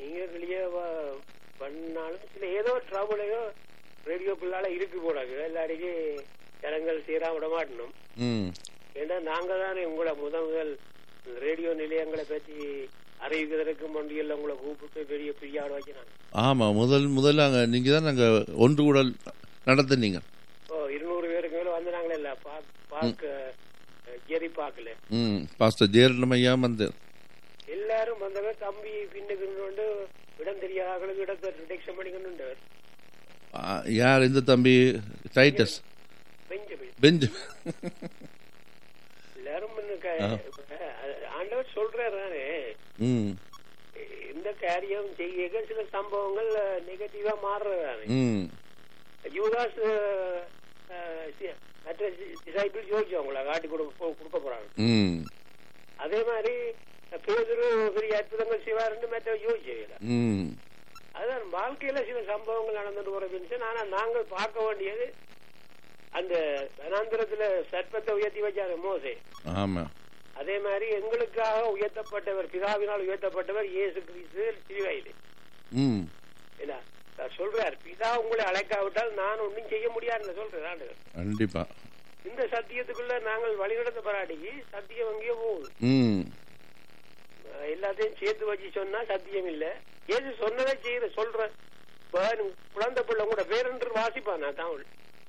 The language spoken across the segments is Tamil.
நீங்க வெளியே வ- பண்ணாலும் சில ஏதோ ட்ரபுளையோ ரேடியோக்குள்ளால இருக்கு போடாது எல்லாருக்கும் ஜனங்கள் சீரா விட மாட்டணும் ம் ஏன்னா நாங்க தானே உங்களை முதல் முதல் ரேடியோ நிலையங்களை பற்றி அறிவிக்கிறதுக்கு மண்டியல்ல உங்களை கூப்பிட்டு பெரிய பிரியாட வைக்கிறாங்க ஆமா முதல் முதல்ல அங்க நீங்க தான் நாங்க ஒன்று கூட நடத்துனீங்க ஓ இருநூறு பேருக்கு மேல வந்து நாங்களே இல்ல பார்க்க ஜெரி பார்க்கல ம் பாஸ்டர் ஜெயரட்னம் ஐயா வந்து எல்லாரும் வந்தவங்க தம்பி பின்னுக்கு கொண்டு இடம் தெரியாதவர்களுக்கு இடத்தை ரிடக்ஷன் பண்ணிக்கொண்டு ஆ, யார் இந்த தம்பி டைட்டஸ் பெஞ்சமின் பெஞ்சு எல்லாரும் முன்ன க- அஹ் ஆண்டவர் சொல்றாரு தானே ம் இந்த காரியம் செய்ய சில சம்பவங்கள் நெகட்டிவா மாறுறதானே ம் யூதாஸ் அஹ், அஹ், சி- மற்ற டிசைபிள் யோசிச்சு அவங்கள காட்டி கொடுக்க கொடுக்க போறாங்க ம் அதே மாதிரி பேதரு பெரிய அற்புதங்கள் செய்வாருன்னு மற்ற யோசிச்சு ம் அதான் வாழ்க்கையில சில சம்பவங்கள் நடந்துட்டு போறது ஆனா நாங்கள் பார்க்க வேண்டியது அந்த வனாந்திரத்துல சர்ப்பத்தை உயர்த்தி வச்சாரு மோசே ஆமா அதே மாதிரி எங்களுக்காக உயர்த்தப்பட்டவர் பிதாவினால் உயர்த்தப்பட்டவர் இயேசு கிறிஸ்து சிறுவையில் ம் இல்ல அவர் சொல்றார் பிதா உங்களை அழைக்காவிட்டால் நான் ஒன்றும் செய்ய முடியாதுன்னு சொல்றேன் ஆண்டவர் கண்டிப்பா இந்த சத்தியத்துக்குள்ள நாங்கள் வழிநடந்த பராட்டிக்கு சத்தியம் எங்கேயோ போகுது ம் அஹ் எல்லாத்தையும் சேர்த்து வச்சு சொன்னா சத்தியம் இல்ல ஏசு சொன்னதை செய்யற சொல்ற இப்ப குழந்தை பிள்ளை கூட பேரென்று வாசிப்பான் நான் தமிழ்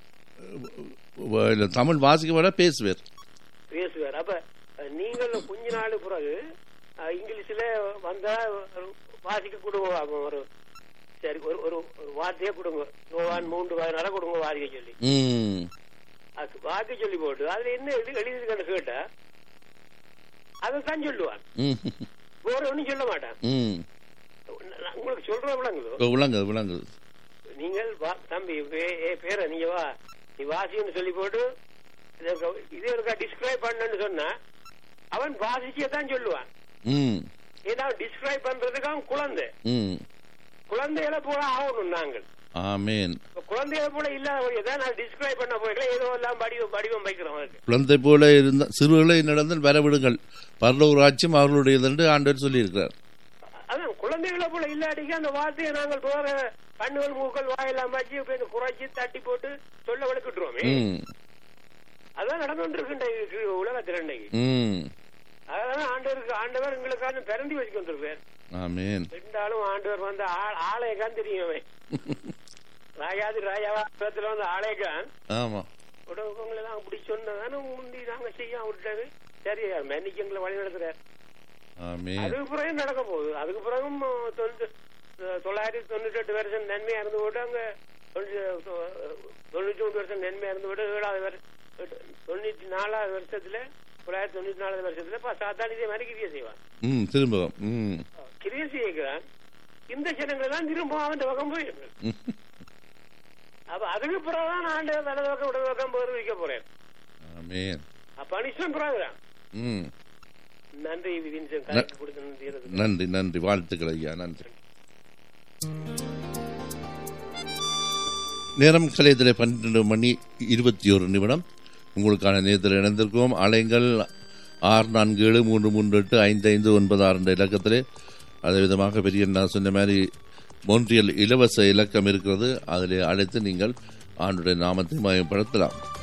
வ- இல்ல, தமிழ் வாசிக்க விட பேசுவார் பேசுவார் அப்ப அஹ், நீங்கள் கொஞ்ச நாள் பிறகு அஹ், இங்கிலீஷ்ல வந்தா ஒரு வாசிக்க கொடுங்க அப்ப ஒரு சரி ஒரு ஒரு ஒரு வார்த்தையே கொடுங்க யோவான் மூன்று பதினாறு கொடுங்க வாசிக்க சொல்லி ம் அது வாக்கு சொல்லி போட்டு அதுல என்ன எழுதி எழுதிருக்கன்னு கேட்டா அதைத்தான் சொல்லுவான் ம் வேற ஒண்ணும் சொல்ல மாட்டான் ம் நான் உங்களுக்கு சொல்ற விளங்குதோ ஓ, விளங்குது விளங்குது நீங்கள் வா- தம்பி பே- ஏ பேர நீங்க வா நீ வாசின்னு சொல்லி போட்டு இதற்கு- இதே இருக்கா டிஸ்கிரைப் பண்ணன்னு சொன்னா அவன் வாசிச்சே தான் சொல்லுவான் ம் ஏன்னா டிஸ்கிரைப் பண்றதுக்கு அவன் குழந்தை ம் குழந்தைகளை போல ஆகணும் நாங்கள் ஆமேன் இப்ப குழந்தைகளை போல இல்லாத தான் நான் டிஸ்கிரைப் பண்ண போய்க்கலாம் ஏதோ எல்லாம் வடிவம் வடிவம் வைக்கிறோம் அதுக்கு குழந்தை போல இருந்த சிறுகளை நடந்து வரவிடுங்கள் பரலோக ராஜ்யம் அவர்களுடையது என்று ஆண்டவர் சொல்லியிருக்கிறார் அதான் குழந்தைகளை போல இல்லாட்டிக்கு அந்த வார்த்தையை நாங்கள் தோற கண்ணுகள் மூக்கள் வாயெல்லாம் வச்சு இப்ப இந்த குறைச்சி தட்டி போட்டு சொல்ல வளர்க்கிட்டுருவோமே ம் அதான் நடந்து இருக்கு உலகத்தில் இன்னைக்கு ம் அதான் ஆண்டவருக்கு ஆண்டவர் எங்களுக்கான பிறந்தி வச்சு கொண்டிருப்பார் ஆமேன் ரெண்டாலும் ஆண்டவர் வந்து ஆ- ஆலயக்கான் தெரியும் அவன் ராஜாதி ராஜாவா இடத்துல வந்து ஆலயக்கான் ஆமா உடவுங்களை எல்லாம் அப்படி சொன்னதானே முந்தி நாங்க செய்ய விட்டாரு சரி மன்னிக்கு எங்களை வழி நடத்துறாரு ஆமேன் அதுக்கு பிறகு நடக்க போகுது அதுக்கு பிறகும் தொண்ணூத்தி தொள்ளாயிரத்தி தொண்ணூத்தி எட்டு வருஷம் நன்மையா இருந்து போட்டு அங்க தொண்ணூத்தி- தொண்ணூத்தி மூணு வருஷம் நன்மையா இருந்து போட்டு ஏழாவது வருஷம் தொண்ணூத்தி நாலாவது வருஷத்துல தொள்ளாயிரத்தி தொண்ணூத்தி நாலாவது வருஷத்துல பா சாத்தாடி இதே மாதிரி கிரியை செய்வான் ம் திரும்பவும் ம் கிரியை செய்கிறான் இந்த ஜனங்கள் தான் திரும்ப அவன் பக்கம் போயிருக்கு ம். அப்ப அதுக்கு பிறகுதான் ஆண்டு வலது பக்கம் இடது பக்கம் போர் வைக்க போறேன் ஆமேன் பனிஷ்மெண்ட் பிறகுதான் ம் நன்றி விதின் கரெக்ட் கொடுத்து நன்றி நன்றி வாழ்த்துக்கள் ஐயா நன்றி நேரம் கலையத்தில் பன்னிரண்டு மணி இருபத்தி ஒரு நிமிடம் உங்களுக்கான நேரத்தில் இணைந்திருக்கோம் அலைங்கள் ஆறு நான்கு ஏழு மூன்று மூன்று எட்டு ஐந்து ஐந்து ஒன்பது ஆறு என்ற இலக்கத்திலே அதே விதமாக பெரிய நான் சொன்ன மாதிரி மோன்றியல் இலவச இலக்கம் இருக்கிறது அதில் அழைத்து நீங்கள் ஆண்டுடைய நாமத்தை மயப்படுத்தலாம்